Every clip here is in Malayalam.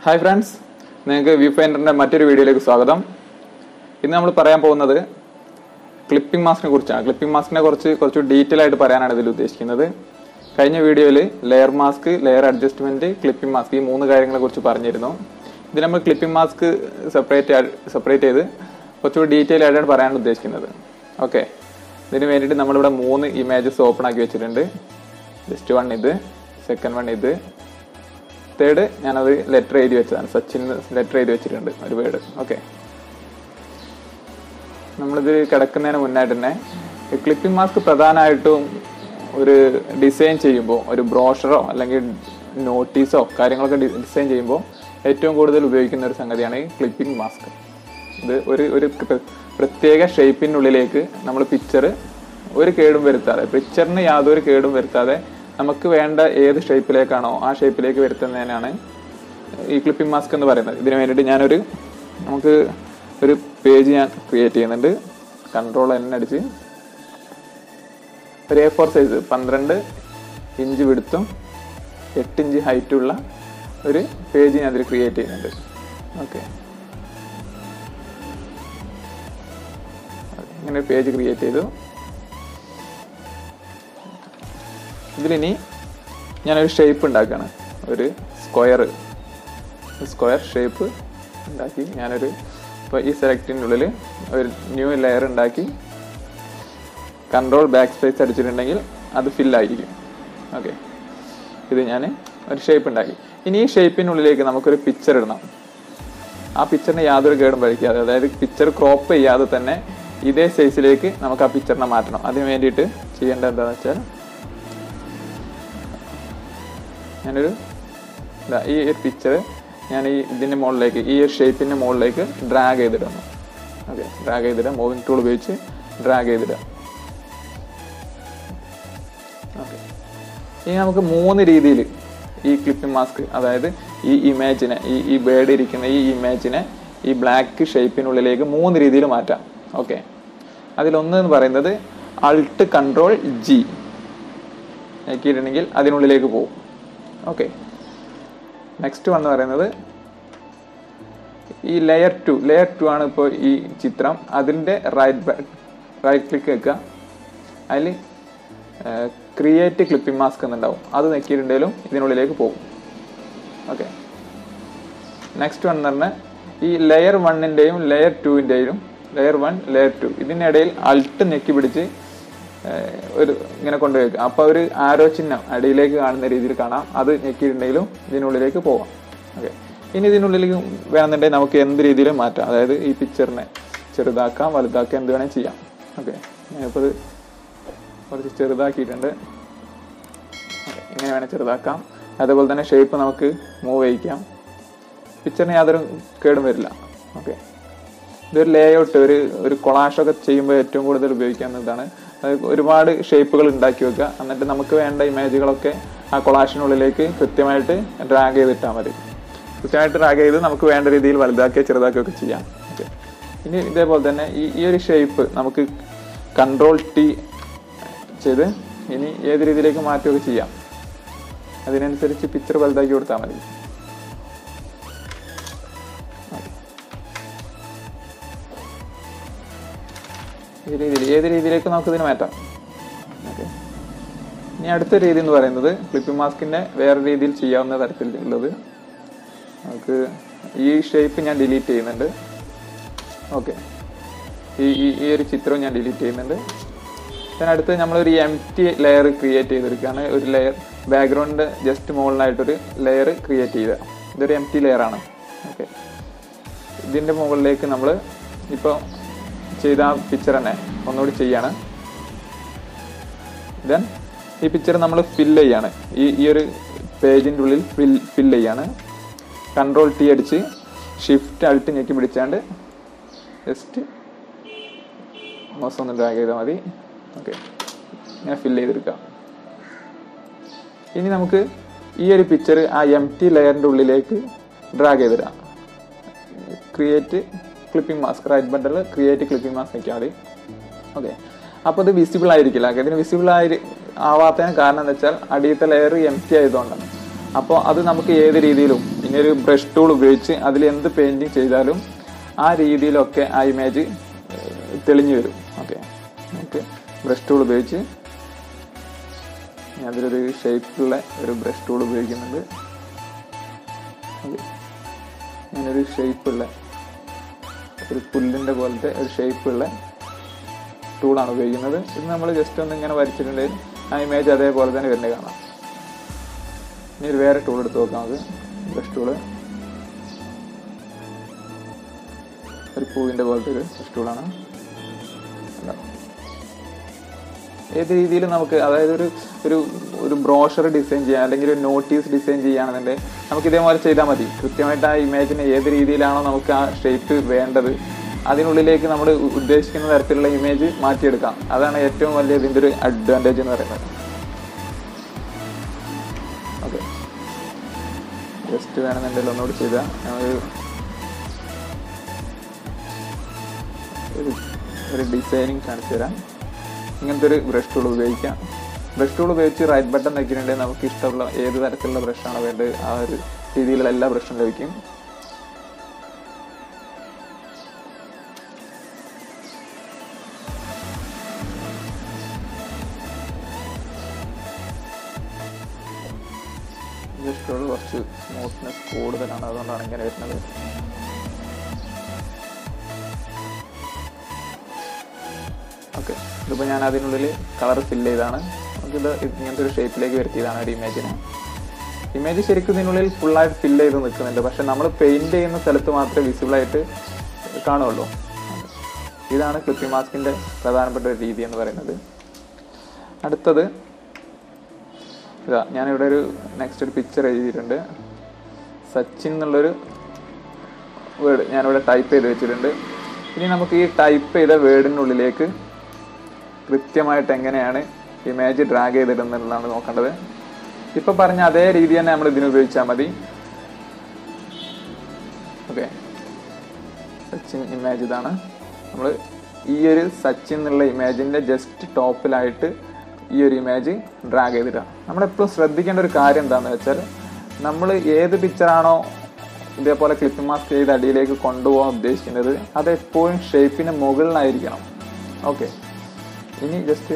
ഹായ് ഫ്രണ്ട്സ് നിങ്ങൾക്ക് വ്യൂ ഫൈൻഡറിന്റെ മറ്റൊരു വീഡിയോയിലേക്ക് സ്വാഗതം ഇന്ന് നമ്മൾ പറയാൻ പോകുന്നത് ക്ലിപ്പിംഗ് മാസ്കിനെ കുറിച്ചാണ് ക്ലിപ്പിംഗ് മാസ്കിനെ കുറിച്ച് കുറച്ച് ഡീറ്റെയിൽ ആയിട്ട് പറയാനാണ് ഇതിൽ ഉദ്ദേശിക്കുന്നത് കഴിഞ്ഞ വീഡിയോയിൽ layer mask layer adjustment clipping mask ഈ മൂന്ന് കാര്യങ്ങളെ കുറിച്ച് പറഞ്ഞിരുന്നു ഇത് നമ്മൾ ക്ലിപ്പിംഗ് മാസ്ക് സെപ്പറേറ്റ് സെപ്പറേറ്റ് ചെയ്ത് കുറച്ചുകൂടി ഡീറ്റെയിൽ ആയിട്ടാണ് പറയാൻ ഉദ്ദേശിക്കുന്നത് ഓക്കെ ഇതിന് വേണ്ടിയിട്ട് നമ്മളിവിടെ മൂന്ന് ഇമേജസ് ഓപ്പൺ ആക്കി വെച്ചിട്ടുണ്ട് ജസ്റ്റ് വൺ ഇത് സെക്കൻഡ് വൺ ഇത് തേർഡ് ഞാനത് ലെറ്റർ എഴുതി വെച്ചതാണ് സച്ചിൻ ലെറ്റർ എഴുതി വെച്ചിട്ടുണ്ട് ഒരു വേർഡ് ഓക്കെ നമ്മളിത് കിടക്കുന്നതിന് മുന്നായിട്ട് തന്നെ ക്ലിപ്പിംഗ് മാസ്ക് പ്രധാനമായിട്ടും ഒരു ഡിസൈൻ ചെയ്യുമ്പോൾ ഒരു ബ്രോഷറോ അല്ലെങ്കിൽ നോട്ടീസോ കാര്യങ്ങളൊക്കെ ഡിസൈൻ ചെയ്യുമ്പോൾ ഏറ്റവും കൂടുതൽ ഉപയോഗിക്കുന്ന ഒരു സംഗതിയാണ് ഈ ക്ലിപ്പിംഗ് മാസ്ക് ഇത് ഒരു ഒരു പ്ര- പ്രത്യേക ഷേപ്പിനുള്ളിലേക്ക് നമ്മൾ പിക്ചർ ഒരു കേടും വരുത്താതെ പിക്ചറിന് യാതൊരു കേടും വരുത്താതെ നമുക്ക് വേണ്ട ഏത് ഷേപ്പിലേക്കാണോ ആ ഷേപ്പിലേക്ക് വരുത്തുന്നതിനാണ് ഈ ക്ലിപ്പിംഗ് മാസ്ക് എന്ന് പറയുന്നത് ഇതിന് വേണ്ടിയിട്ട് ഞാനൊരു നമുക്ക് ഒരു പേജ് ഞാൻ ക്രിയേറ്റ് ചെയ്യുന്നുണ്ട് കൺട്രോൾ എൻ അടിച്ച് ഒരു എ ഫോർ സൈസ് പന്ത്രണ്ട് ഇഞ്ച് വിടുത്തും എട്ട് ഇഞ്ച് ഹൈറ്റുള്ള ഒരു പേജ് ഞാൻ അതിൽ ക്രിയേറ്റ് ചെയ്യുന്നുണ്ട് ഓക്കെ ഇങ്ങനെ ഒരു പേജ് ക്രിയേറ്റ് ചെയ്തു ഇതിലിനി ഞാനൊരു ഷേപ്പ് ഉണ്ടാക്കുകയാണ് ഒരു സ്ക്വയർ സ്ക്വയർ ഷേപ്പ് ഉണ്ടാക്കി ഞാനൊരു ഇപ്പോൾ ഈ സെലക്റ്റിനുള്ളിൽ ഒരു ന്യൂ ലെയർ ഉണ്ടാക്കി കൺട്രോൾ ബാക്ക് സ്പേസ് അടിച്ചിട്ടുണ്ടെങ്കിൽ അത് ഫില്ലായിരിക്കും ഓക്കെ ഇത് ഞാൻ ഒരു ഷേപ്പ് ഉണ്ടാക്കി ഇനി ഈ ഷേപ്പിനുള്ളിലേക്ക് നമുക്കൊരു പിക്ചർ ഇടണം ആ പിക്ചറിന് യാതൊരു കേടും വഴിക്കാതെ അതായത് പിക്ചർ ക്രോപ്പ് ചെയ്യാതെ തന്നെ ഇതേ സൈസിലേക്ക് നമുക്ക് ആ പിക്ചറിനെ മാറ്റണം അതിന് വേണ്ടിയിട്ട് ചെയ്യേണ്ടത് എന്താണെന്ന് വെച്ചാൽ ഞാനൊരു ഇതാ ഈ ഒരു പിക്ചർ ഞാൻ ഈ ഇതിൻ്റെ മുകളിലേക്ക് ഈ ഒരു ഷേപ്പിൻ്റെ മുകളിലേക്ക് ഡ്രാഗ് ചെയ്തിടുന്നു ഓക്കെ ഡ്രാഗ് ചെയ്തിടാം മൂവിങ് ടൂൾ ഉപയോഗിച്ച് ഡ്രാഗ് ചെയ്തിടാം ഓക്കെ ഇനി നമുക്ക് മൂന്ന് രീതിയിൽ ഈ ക്ലിപ്പിംഗ് മാസ്ക് അതായത് ഈ ഇമേജിനെ ഈ ഈ ബേർഡ് ഇരിക്കുന്ന ഈ ഇമേജിനെ ഈ ബ്ലാക്ക് ഷേപ്പിനുള്ളിലേക്ക് മൂന്ന് രീതിയിൽ മാറ്റാം ഓക്കെ അതിലൊന്ന് എന്ന് പറയുന്നത് അൾട്ട് കൺട്രോൾ ജി നോക്കിയിട്ടുണ്ടെങ്കിൽ അതിനുള്ളിലേക്ക് പോകും ഓക്കെ നെക്സ്റ്റ് വന്ന് പറയുന്നത് ഈ ലെയർ ടു ലെയർ ടു ആണ് ഇപ്പോൾ ഈ ചിത്രം അതിൻ്റെ റൈറ്റ് റൈറ്റ് ക്ലിക്ക് വെക്കുക അതിൽ ക്രിയേറ്റ് ക്ലിപ്പിംഗ് മാസ്ക് എന്നുണ്ടാവും അത് നെക്കിയിട്ടുണ്ടെങ്കിലും ഇതിനുള്ളിലേക്ക് പോകും ഓക്കെ നെക്സ്റ്റ് വൺ എന്ന് പറഞ്ഞാൽ ഈ ലെയർ വണ്ണിൻ്റെയും ലെയർ ടുവിൻ്റെയും ലെയർ വൺ ലെയർ ടു ഇതിനിടയിൽ അൾട്ട് നെക്കി പിടിച്ച് ഏഹ്, ഒരു ഇങ്ങനെ കൊണ്ടുപോയി അപ്പോൾ ഒരു ആരോ ചിഹ്നം അടിയിലേക്ക് കാണുന്ന രീതിയിൽ കാണാം അത് ഞെക്കിയിട്ടുണ്ടെങ്കിലും ഇതിനുള്ളിലേക്ക് പോവാം ഓക്കെ ഇനി ഇതിനുള്ളിലേക്ക് വേണമെന്നുണ്ടെങ്കിൽ നമുക്ക് എന്ത് രീതിയിലും മാറ്റാം അതായത് ഈ പിക്ചറിനെ ചെറുതാക്കാം വലുതാക്കാം എന്ത് വേണേലും ചെയ്യാം ഓക്കെ ഞാനിപ്പോൾ ഇത് കുറച്ച് ചെറുതാക്കിയിട്ടുണ്ട് Okay, ഇങ്ങനെ വേണേൽ ചെറുതാക്കാം അതേപോലെ തന്നെ ഷേപ്പ് നമുക്ക് മൂവ് ചെയ്യിക്കാം പിക്ചറിന് യാതൊരു കേടും വരില്ല ഓക്കെ ഇതൊരു ലേഔട്ട് ഒരു ഒരു കൊളാഷൊക്കെ ചെയ്യുമ്പോൾ ഏറ്റവും കൂടുതൽ ഉപയോഗിക്കാവുന്നതാണ് അത് ഒരുപാട് ഷേപ്പുകൾ ഉണ്ടാക്കി വെക്കുക എന്നിട്ട് നമുക്ക് വേണ്ട ഇമേജുകളൊക്കെ ആ കൊളാഷിനുള്ളിലേക്ക് കൃത്യമായിട്ട് ഡ്രാഗ് ചെയ്തിട്ടാൽ മതി കൃത്യമായിട്ട് ഡ്രാഗ് ചെയ്ത് നമുക്ക് വേണ്ട രീതിയിൽ വലുതാക്കുകയോ ചെറുതാക്കുകയൊക്കെ ചെയ്യാം ഓക്കെ ഇനി ഇതേപോലെ തന്നെ ഈ ഈ ഒരു ഷേപ്പ് നമുക്ക് കൺട്രോൾ ടി ചെയ്ത് ഇനി ഏത് രീതിയിലേക്ക് മാറ്റുകയൊക്കെ ചെയ്യാം അതിനനുസരിച്ച് പിക്ചർ വലുതാക്കി കൊടുത്താൽ മതി ഈ രീതിയിൽ ഏത് രീതിയിലേക്ക് നമുക്ക് ഇതിന് മാറ്റാം ഓക്കെ ഇനി അടുത്ത രീതി എന്ന് പറയുന്നത് ക്ലിപ്പിംഗ് മാസ്കിന്റെ വേറെ രീതിയിൽ ചെയ്യാവുന്ന തരത്തിലുള്ളത് നമുക്ക് ഈ ഷേപ്പ് ഞാൻ ഡിലീറ്റ് ചെയ്യുന്നുണ്ട് ഓക്കെ ഈ ഈ ഈ ഒരു ചിത്രം ഞാൻ ഡിലീറ്റ് ചെയ്യുന്നുണ്ട് അതിനടുത്ത് നമ്മളൊരു എം ടി ലെയർ ക്രിയേറ്റ് ചെയ്തെടുക്കുകയാണ് ഒരു ലെയർ ബാക്ക്ഗ്രൗണ്ട് ജസ്റ്റ് മുകളിലായിട്ടൊരു ലെയർ ക്രിയേറ്റ് ചെയ്യുക ഇതൊരു എം ടി ലെയർ ആണ് ഓക്കെ ഇതിൻ്റെ മുകളിലേക്ക് നമ്മൾ ഇപ്പോൾ ചെയ്ത ആ പിക്ചർ തന്നെ ഒന്നുകൂടി ചെയ്യാണ് ദെൻ ഈ പിക്ചർ നമ്മൾ ഫില്ല് ചെയ്യാണ് ഈ ഈ ഒരു പേജിൻ്റെ ഉള്ളിൽ ഫിൽ ഫില്ല് ചെയ്യാണ് കൺട്രോൾ ടി അടിച്ച് ഷിഫ്റ്റ് അൾട്ട് ഞെക്കി പിടിച്ചാണ്ട് ജസ്റ്റ് മൗസ് ഒന്ന് ഡ്രാഗ് ചെയ്താൽ മതി ഓക്കെ ഇങ്ങനെ ഫില്ല് ചെയ്തെടുക്കാം ഇനി നമുക്ക് ഈ ഒരു പിക്ചർ ആ എം ടി ലെയറിൻ്റെ ഉള്ളിലേക്ക് ഡ്രാഗ് ചെയ്തിടാം ക്രിയേറ്റ് ക്ലിപ്പിംഗ് മാസ്ക് റൈറ്റ് ബട്ടണിൽ ക്രിയേറ്റ് ക്ലിപ്പിംഗ് മാസ്ക് വെക്കാൻ മതി ഓക്കെ അപ്പോൾ ഇത് വിസിബിൾ ആയിരിക്കില്ല ഇതിന് വിസിബിൾ ആയി ആവാത്തതിന് കാരണം എന്താ വെച്ചാൽ അടിയത്തെ ലെയർ എം ടി ആയതുകൊണ്ടാണ് അപ്പോൾ അത് നമുക്ക് ഏത് രീതിയിലും ഇനി ഒരു ബ്രഷ് ടൂൾ ഉപയോഗിച്ച് അതിൽ എന്ത് പെയിന്റിങ് ചെയ്താലും ആ രീതിയിലൊക്കെ ആ ഇമേജ് തെളിഞ്ഞു വരും ഓക്കെ നമുക്ക് ബ്രഷ് ടൂൾ ഉപയോഗിച്ച് ഞാൻ അതിലൊരു ഷേപ്പിലുള്ള ഒരു ബ്രഷ് ടൂൾ ഉപയോഗിക്കുന്നുണ്ട് ഓക്കെ ഞാനൊരു ഷേപ്പുള്ള ഒരു പുല്ലിൻ്റെ പോലത്തെ ഒരു ഷേപ്പുള്ള ടൂളാണ് ഉപയോഗിക്കുന്നത് ഇത് നമ്മൾ ജസ്റ്റ് ഒന്ന് ഇങ്ങനെ വരച്ചിട്ടുണ്ടെങ്കിൽ ആ ഇമേജ് അതേപോലെ തന്നെ വരുന്നത് കാണാം ഇനി ഒരു വേറെ ടൂൾ എടുത്ത് നോക്കാം നമുക്ക് ബ്രഷ് ടൂള് ഒരു പൂവിൻ്റെ പോലത്തെ ഒരു ബ്രഷ് ടൂളാണ് കണ്ടോ? ഏത് രീതിയിൽ നമുക്ക് അതായത് ഒരു ഒരു ഒരു ബ്രോഷർ ഡിസൈൻ ചെയ്യാം അല്ലെങ്കിൽ ഒരു നോട്ടീസ് ഡിസൈൻ ചെയ്യുകയാണെന്നുണ്ടെങ്കിൽ നമുക്ക് ഇതേപോലെ ചെയ്താൽ മതി കൃത്യമായിട്ട് ആ ഇമേജിന് ഏത് രീതിയിലാണോ നമുക്ക് ആ ഷേപ്പ് വേണ്ടത് അതിനുള്ളിലേക്ക് നമ്മൾ ഉദ്ദേശിക്കുന്ന തരത്തിലുള്ള ഇമേജ് മാറ്റിയെടുക്കാം അതാണ് ഏറ്റവും വലിയ ഇതിൻ്റെ ഒരു അഡ്വാൻറ്റേജ് എന്ന് പറയുന്നത് ഓക്കെ ജസ്റ്റ് വേണമെന്നുണ്ടെങ്കിൽ ഒന്നുകൂടി ചെയ്താൽ ഞങ്ങൾ ഒരു ഒരു ഡിസൈനിങ് കാണിച്ചു തരാം ഇങ്ങനത്തെ ഒരു ബ്രഷ് ടൂൾ ഉപയോഗിക്കാം ബ്രഷ് ടൂൾ ഉപയോഗിച്ച് റൈറ്റ് ബട്ടൺ വെക്കുന്നുണ്ടെങ്കിൽ നമുക്ക് ഇഷ്ടമുള്ള ഏത് തരത്തിലുള്ള ബ്രഷാണ് വേണ്ടത് ആ ഒരു രീതിയിലുള്ള എല്ലാ ബ്രഷും ലഭിക്കും ബ്രഷ് ടൂൾ കുറച്ച് സ്മൂത്ത്നെസ് കൂടുതലാണ് അതുകൊണ്ടാണ് ഇങ്ങനെ വരുന്നത് ഓക്കെ ഇതിപ്പോൾ ഞാൻ അതിനുള്ളിൽ കളർ ഫില്ല് ചെയ്താണ് നമുക്കിത് ഇങ്ങനത്തെ ഒരു ഷേപ്പിലേക്ക് വരുത്തിയതാണ് ഒരു ഇമേജിനെ ഇമേജ് ശരിക്കും ഇതിനുള്ളിൽ ഫുള്ളായിട്ട് ഫില്ല് ചെയ്ത് നിൽക്കുന്നുണ്ട് പക്ഷെ നമ്മൾ പെയിന്റ് ചെയ്യുന്ന സ്ഥലത്ത് മാത്രമേ വിസിബിൾ ആയിട്ട് കാണുള്ളൂ ഇതാണ് ക്ലിപ്പി മാസ്കിന്റെ പ്രധാനപ്പെട്ട ഒരു രീതി എന്ന് പറയുന്നത് അടുത്തത് ഇതാ ഞാനിവിടെ ഒരു നെക്സ്റ്റ് ഒരു പിക്ചർ എഴുതിയിട്ടുണ്ട് സച്ചിൻ എന്നുള്ളൊരു വേർഡ് ഞാനിവിടെ ടൈപ്പ് ചെയ്ത് വെച്ചിട്ടുണ്ട് ഇനി നമുക്ക് ഈ ടൈപ്പ് ചെയ്ത വേർഡിനുള്ളിലേക്ക് കൃത്യമായിട്ട് എങ്ങനെയാണ് ഇമേജ് ഡ്രാഗ് ചെയ്തിടുന്നതാണ് നോക്കേണ്ടത് ഇപ്പൊ പറഞ്ഞ അതേ രീതി തന്നെ നമ്മൾ ഇതിന് ഉപയോഗിച്ചാൽ മതി ഓക്കെ സച്ചിൻ ഇമേജ് ഇതാണ് നമ്മൾ ഈ ഒരു സച്ചിൻ എന്നുള്ള ഇമേജിന്റെ ജസ്റ്റ് ടോപ്പിലായിട്ട് ഈ ഒരു ഇമേജ് ഡ്രാഗ് ചെയ്തിടുക നമ്മളെപ്പോഴും ശ്രദ്ധിക്കേണ്ട ഒരു കാര്യം എന്താണെന്ന് വെച്ചാൽ നമ്മൾ ഏത് പിക്ചറാണോ ഇതേപോലെ ക്ലിപ്പ് മാസ്ക് ചെയ്ത് അടിയിലേക്ക് കൊണ്ടുപോകാൻ ഉദ്ദേശിക്കുന്നത് അത് എപ്പോഴും ഷേപ്പിന് മുകളിലായിരിക്കണം ഓക്കെ ഇനി ജസ്റ്റ്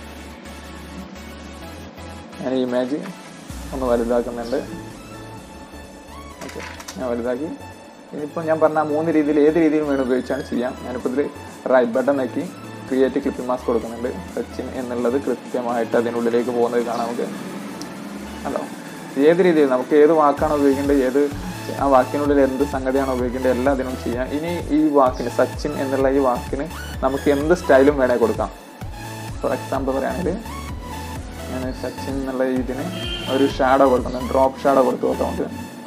ഞാൻ ഈ ഇമേജ് ഒന്ന് വലുതാക്കുന്നുണ്ട് ഓക്കെ ഞാൻ വലുതാക്കി ഇനിയിപ്പോൾ ഞാൻ പറഞ്ഞ ആ മൂന്ന് രീതിയിൽ ഏത് രീതിയിൽ വേണം ഉപയോഗിച്ചാണ് ചെയ്യാം ഞാനിപ്പോൾ ഇതിൽ റൈറ്റ് ബട്ടൺ നോക്കി ക്രിയേറ്റ് ക്ലിപ്പിംഗ് മാസ്ക് കൊടുക്കുന്നുണ്ട് സച്ചിൻ എന്നുള്ളത് കൃത്യമായിട്ട് അതിനുള്ളിലേക്ക് പോകുന്നത് കാണാം നമുക്ക് ഹലോ ഏത് രീതിയിൽ നമുക്ക് ഏത് വാക്കാണോ ഉപയോഗിക്കേണ്ടത് ഏത് ആ വാക്കിനുള്ളിൽ എന്ത് സംഗതിയാണോ ഉപയോഗിക്കേണ്ടത് എല്ലാം അതിനും ചെയ്യാം ഇനി ഈ വാക്കിന് സച്ചിൻ എന്നുള്ള ഈ വാക്കിന് നമുക്ക് എന്ത് സ്റ്റൈലും വേണേൽ കൊടുക്കാം ഫോർ എക്സാമ്പിൾ പറയുകയാണെങ്കിൽ ഞാൻ സച്ചിൻ എന്നുള്ള ഇതിന് ഒരു ഷാഡോ കൊടുക്കുന്നു ഡ്രോപ്പ് ഷാഡോ കൊടുത്തു നോക്കാം നമുക്ക്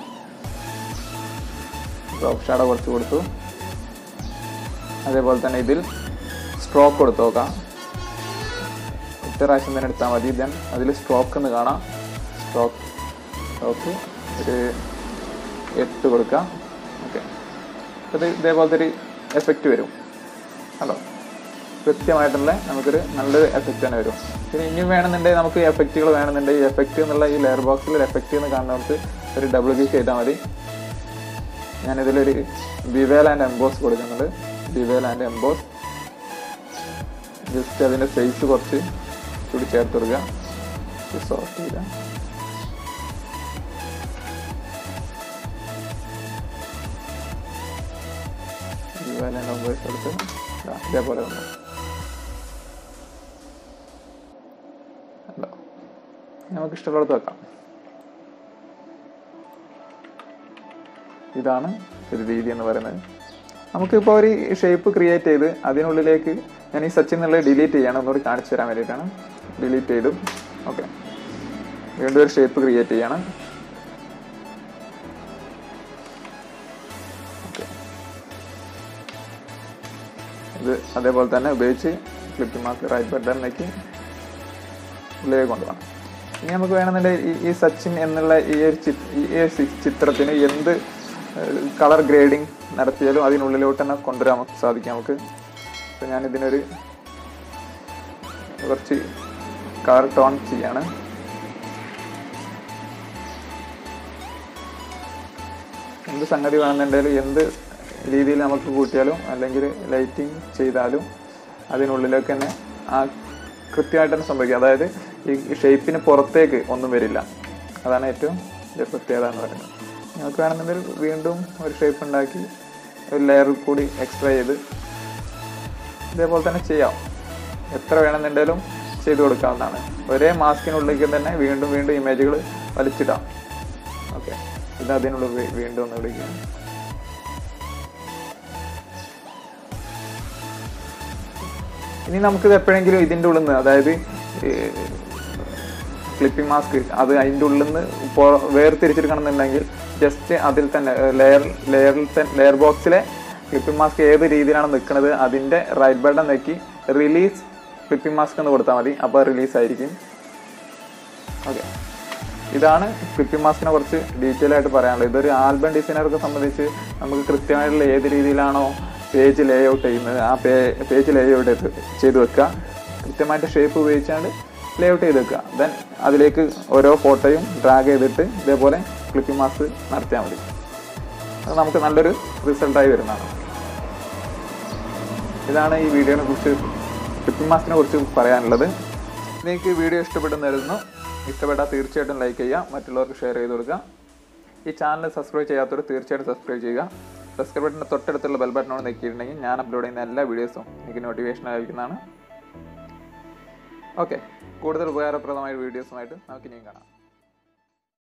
ഡ്രോപ്പ് ഷാഡോ കുറച്ച് കൊടുത്തു അതേപോലെ തന്നെ ഇതിൽ സ്ട്രോക്ക് കൊടുത്തു നോക്കാം ഒറ്റ പ്രാവശ്യം തന്നെ എടുത്താൽ മതി ദെൻ അതിൽ സ്ട്രോക്ക് എന്ന് കാണാം സ്ട്രോക്ക് സ്ട്രോക്ക് ഒരു എട്ട് കൊടുക്കാം ഓക്കെ അത് ഇതേപോലത്തെ ഒരു എഫക്റ്റ് വരും ഹലോ കൃത്യമായിട്ടുള്ള നമുക്കൊരു നല്ലൊരു എഫക്റ്റ് തന്നെ വരും പിന്നെ ഇനിയും വേണമെന്നുണ്ടെങ്കിൽ നമുക്ക് എഫക്റ്റുകൾ വേണമെന്നുണ്ടെങ്കിൽ എഫക്റ്റ് എന്നുള്ള ഈ ലെയർ ബോക്സിൽ ഒരു എഫക്റ്റ് എന്ന് കാണുന്നവർക്ക് ഒരു ഡബിൾ ക്ലിക്ക് ചെയ്താൽ മതി ഞാനിതിലൊരു ബിവേൽ ആൻഡ് എംബോസ് കൊടുക്കുന്നുണ്ട് ബിവേൽ ആൻഡ് എംബോസ് ജസ്റ്റ് അതിൻ്റെ സൈസ് കുറച്ച് കൂടി ചേർത്ത് കൊടുക്കുക സോർട്ട് ചെയ്യുക ബിവേൽ ആൻഡ് എംബോസ് എടുത്ത് ദാ ഇതേപോലെ വന്നു കണ്ടോ? നമുക്ക് ഇഷ്ടമുള്ളത് വെക്കാം ഇതാണ് ഒരു രീതി എന്ന് പറയുന്നത് നമുക്കിപ്പോൾ ഒരു ഷേപ്പ് ക്രിയേറ്റ് ചെയ്ത് അതിനുള്ളിലേക്ക് ഞാൻ ഈ സച്ചിൻ എന്നുള്ളത് ഡിലീറ്റ് ചെയ്യാണ് ഒന്നുകൂടി കാണിച്ചു തരാൻ വേണ്ടിയിട്ടാണ് ഡിലീറ്റ് ചെയ്തു ഓക്കെ വീണ്ടും ഒരു ഷേപ്പ് ക്രിയേറ്റ് ചെയ്യാണ് ഓക്കെ ഇത് അതേപോലെ തന്നെ ഉപയോഗിച്ച് ക്ലിപ്പ് മാർക്ക് റൈറ്റ് ബട്ടണിലേക്ക് ഉള്ളിലേക്ക് കൊണ്ടുപോകണം ഇനി നമുക്ക് വേണമെന്നുണ്ടെങ്കിൽ ഈ- ഈ സച്ചിൻ എന്നുള്ള ഈ ഒരു ചിത്- ഈ ഒരു ചി- ചിത്രത്തിന് എന്ത് കളർ ഗ്രേഡിങ് നടത്തിയാലും അതിനുള്ളിലോട്ട് തന്നെ കൊണ്ടുവരാൻ നമുക്ക് സാധിക്കും നമുക്ക് ഇപ്പം ഞാനിതിനൊരു കുറച്ച് കളർ ടോൺ ചെയ്യാണ് എന്ത് സംഗതി വേണമെന്നുണ്ടെങ്കിലും എന്ത് രീതിയിൽ നമുക്ക് കൂട്ടിയാലും അല്ലെങ്കിൽ ലൈറ്റിംഗ് ചെയ്താലും അതിനുള്ളിലേക്ക് തന്നെ ആ കൃത്യമായിട്ട് തന്നെ സംഭവിക്കും അതായത് ഈ ഷേപ്പിന് പുറത്തേക്ക് ഒന്നും വരില്ല അതാണ് ഏറ്റവും ഇതിന്റെ പ്രത്യേകത എന്ന് പറയുന്നത് നിങ്ങൾക്ക് വേണമെന്നുണ്ടെങ്കിൽ വീണ്ടും ഒരു ഷേപ്പ് ഉണ്ടാക്കി ഒരു ലെയർ കൂടി എക്സ്ട്രാ ചെയ്ത് ഇതേപോലെ തന്നെ ചെയ്യാം എത്ര വേണമെന്നുണ്ടെങ്കിലും ചെയ്തു കൊടുക്കാവുന്നതാണ് ഒരേ മാസ്കിനുള്ളിലേക്ക് തന്നെ വീണ്ടും വീണ്ടും ഇമേജുകൾ വലിച്ചിടാം ഓക്കെ ഇത് അതിനുള്ളിൽ വീ- വീണ്ടും ഒന്ന് വിളിക്കുക ഇനി നമുക്കിത് എപ്പോഴെങ്കിലും ഇതിൻ്റെ ഉള്ളിൽ നിന്ന് അതായത് ക്ലിപ്പിംഗ് മാസ്ക് അത് അതിൻ്റെ ഉള്ളിൽ നിന്ന് വേർതിരിച്ചെടുക്കണം എന്നുണ്ടെങ്കിൽ ജസ്റ്റ് അതിൽ തന്നെ ലെയർ ലെയറിൽ ലെയർ ബോക്സിലെ ക്ലിപ്പിംഗ് മാസ്ക് ഏത് രീതിയിലാണ് നിൽക്കുന്നത് അതിൻ്റെ റൈറ്റ് ബട്ടൺ നെക്കി റിലീസ് ക്ലിപ്പിംഗ് മാസ്ക് എന്ന് കൊടുത്താൽ മതി അപ്പോൾ റിലീസ് ആയിരിക്കും ഓക്കെ ഇതാണ് ക്ലിപ്പിംഗ് മാസ്കിനെ കുറിച്ച് ഡീറ്റെയിൽ ആയിട്ട് പറയാനുള്ളത് ഇതൊരു ആൽബം ഡിസൈനർക്ക് സംബന്ധിച്ച് നമുക്ക് കൃത്യമായിട്ടുള്ള ഏത് രീതിയിലാണോ പേജ് ലേ ഔട്ട് ചെയ്യുന്നത് ആ പേ പേജ് ലേ ഔട്ട് ചെയ്ത് വെക്കുക കൃത്യമായിട്ട് ഷേപ്പ് ഉപയോഗിച്ചാണ്ട് ലേ ഔട്ട് ചെയ്ത് വെക്കുക ദെൻ അതിലേക്ക് ഓരോ ഫോട്ടോയും ഡ്രാഗ് ചെയ്തിട്ട് ഇതേപോലെ ക്ലിപ്പിംഗ് മാസ്ക് നടത്തിയാൽ മതി അത് നമുക്ക് നല്ലൊരു റിസൾട്ടായി വരുന്നതാണ് ഇതാണ് ഈ വീഡിയോനെ കുറിച്ച് ക്ലിപ്പിംഗ് മാസ്കിനെ കുറിച്ച് പറയാനുള്ളത് നിങ്ങൾക്ക് ഈ വീഡിയോ ഇഷ്ടപ്പെടുന്നായിരുന്നു ഇഷ്ടപ്പെട്ടാൽ തീർച്ചയായിട്ടും ലൈക്ക് ചെയ്യുക മറ്റുള്ളവർക്ക് ഷെയർ ചെയ്ത് കൊടുക്കുക ഈ ചാനൽ സബ്സ്ക്രൈബ് ചെയ്യാത്തവർ തീർച്ചയായിട്ടും സബ്സ്ക്രൈബ് ചെയ്യുക സബ്സ്ക്രൈബ് ബട്ടൻ്റെ തൊട്ടടുത്തുള്ള ബെൽ ബട്ടനോട് നെക്കിയിട്ടുണ്ടെങ്കിൽ ഞാൻ അപ്ലോഡ് ചെയ്യുന്ന എല്ലാ വീഡിയോസും എനിക്ക് നോട്ടിഫിക്കേഷൻ ലഭിക്കുന്നതാണ് ഓക്കെ കൂടുതൽ ഉപകാരപ്രദമായ വീഡിയോസുമായിട്ട് നമുക്ക് ഇനിയും കാണാം